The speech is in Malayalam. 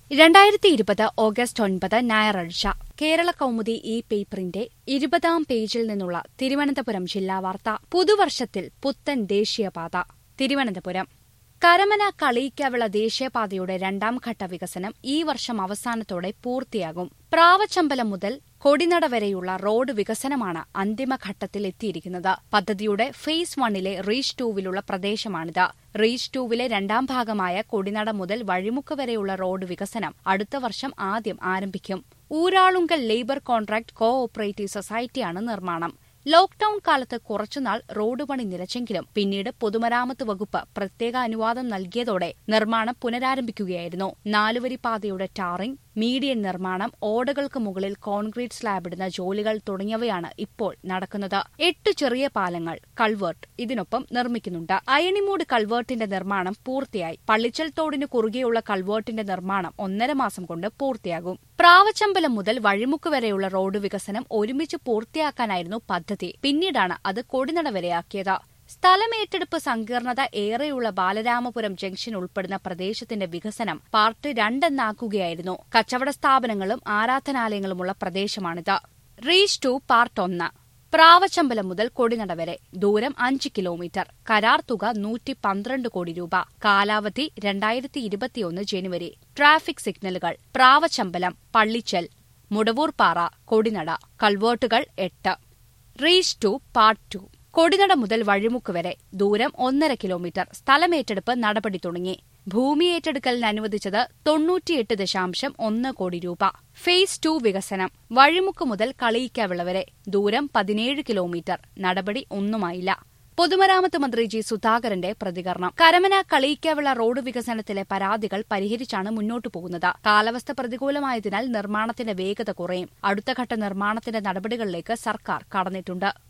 രണ്ടായിരത്തി ഇരുപത് ഓഗസ്റ്റ് ഒൻപത് ഞായറാഴ്ച കേരള കൗമുദി ഈ പേപ്പറിന്റെ ഇരുപതാം പേജിൽ നിന്നുള്ള തിരുവനന്തപുരം ജില്ലാ വാർത്ത പുതുവർഷത്തിൽ പുത്തൻ ദേശീയപാത തിരുവനന്തപുരം കരമന കളിയിക്കവിള ദേശീയപാതയുടെ രണ്ടാം ഘട്ട വികസനം ഈ വർഷം അവസാനത്തോടെ പൂർത്തിയാകും പ്രാവച്ചമ്പലം മുതൽ കൊടിനട വരെയുള്ള റോഡ് വികസനമാണ് അന്തിമഘട്ടത്തിൽ എത്തിയിരിക്കുന്നത് പദ്ധതിയുടെ ഫേസ് വണ്ണിലെ റീച്ച് ടൂവിലുള്ള പ്രദേശമാണിത് റീച്ച് ടൂവിലെ രണ്ടാം ഭാഗമായ കൊടിനട മുതൽ വഴിമുക്ക് വരെയുള്ള റോഡ് വികസനം അടുത്ത വർഷം ആദ്യം ആരംഭിക്കും Uralungal labour contract co operative സൊസൈറ്റിയാണ് നിർമ്മാണം ലോക്ഡൌൺ കാലത്ത് കുറച്ചുനാൾ റോഡ് പണി നിലച്ചെങ്കിലും പിന്നീട് പൊതുമരാമത്ത് വകുപ്പ് പ്രത്യേക അനുവാദം നൽകിയതോടെ നിർമ്മാണം പുനരാരംഭിക്കുകയായിരുന്നു നാലുവരി പാതയുടെ ടാറിംഗ് മീഡിയൻ നിർമ്മാണം ഓടകൾക്ക് മുകളിൽ കോൺക്രീറ്റ് സ്ലാബ് ഇടുന്ന ജോലികൾ തുടങ്ങിയവയാണ് ഇപ്പോൾ നടക്കുന്നത് എട്ട് ചെറിയ പാലങ്ങൾ കൾവേർട്ട് ഇതിനൊപ്പം നിർമ്മിക്കുന്നുണ്ട് അയണിമൂട് കൾവേർട്ടിന്റെ നിർമ്മാണം പൂർത്തിയായി പള്ളിച്ചൽ തോടിന് കുറുകെയുള്ള കൾവേർട്ടിന്റെ നിർമ്മാണം ഒന്നര മാസം കൊണ്ട് പൂർത്തിയാകും പ്രാവച്ചമ്പലം മുതൽ വഴിമുക്ക് വരെയുള്ള റോഡ് വികസനം ഒരുമിച്ച് പൂർത്തിയാക്കാനായിരുന്നു പദ്ധതി പിന്നീടാണ് അത് കൊടിനട വരെയാക്കിയത് സ്ഥലമേറ്റെടുപ്പ് സങ്കീർണത ഏറെയുള്ള ബാലരാമപുരം ജംഗ്ഷൻ ഉൾപ്പെടുന്ന പ്രദേശത്തിന്റെ വികസനം പാർട്ട് രണ്ടെന്നാക്കുകയായിരുന്നു കച്ചവട സ്ഥാപനങ്ങളും ആരാധനാലയങ്ങളുമുള്ള പ്രദേശമാണിത് റീച്ച് ടു പാർട്ട് ഒന്ന് പ്രാവച്ചമ്പലം മുതൽ കൊടിനട വരെ ദൂരം അഞ്ച് കിലോമീറ്റർ കരാർ തുക നൂറ്റി പന്ത്രണ്ട് കോടി രൂപ കാലാവധി രണ്ടായിരത്തി ഇരുപത്തിയൊന്ന് ജനുവരി ട്രാഫിക് സിഗ്നലുകൾ പ്രാവച്ചമ്പലം പള്ളിച്ചൽ മുടവൂർപാറ കൊടിനട കൾവേർട്ടുകൾ എട്ട് reach two part two Kodinada മുതൽ വഴിമുക്ക് വരെ ദൂരം ഒന്നര കിലോമീറ്റർ സ്ഥലമേറ്റെടുപ്പ് നടപടി തുടങ്ങി ഭൂമി ഏറ്റെടുക്കലിന് അനുവദിച്ചത് തൊണ്ണൂറ്റിയെട്ട് ദശാംശം ഒന്ന് കോടി രൂപ ഫേസ് ടു വികസനം വഴിമുക്ക് മുതൽ കളിയിക്കാവിള വരെ ദൂരം പതിനേഴ് കിലോമീറ്റർ നടപടി ഒന്നുമായില്ല പൊതുമരാമത്ത് മന്ത്രി ജി സുധാകരന്റെ പ്രതികരണം കരമന കളിയിക്കാവിള റോഡ് വികസനത്തിലെ പരാതികൾ പരിഹരിച്ചാണ് മുന്നോട്ടു പോകുന്നത് കാലാവസ്ഥ പ്രതികൂലമായതിനാൽ നിർമ്മാണത്തിന്റെ വേഗത കുറയും അടുത്ത ഘട്ട നിർമ്മാണത്തിന്റെ നടപടികളിലേക്ക് സർക്കാർ കടന്നിട്ടുണ്ട്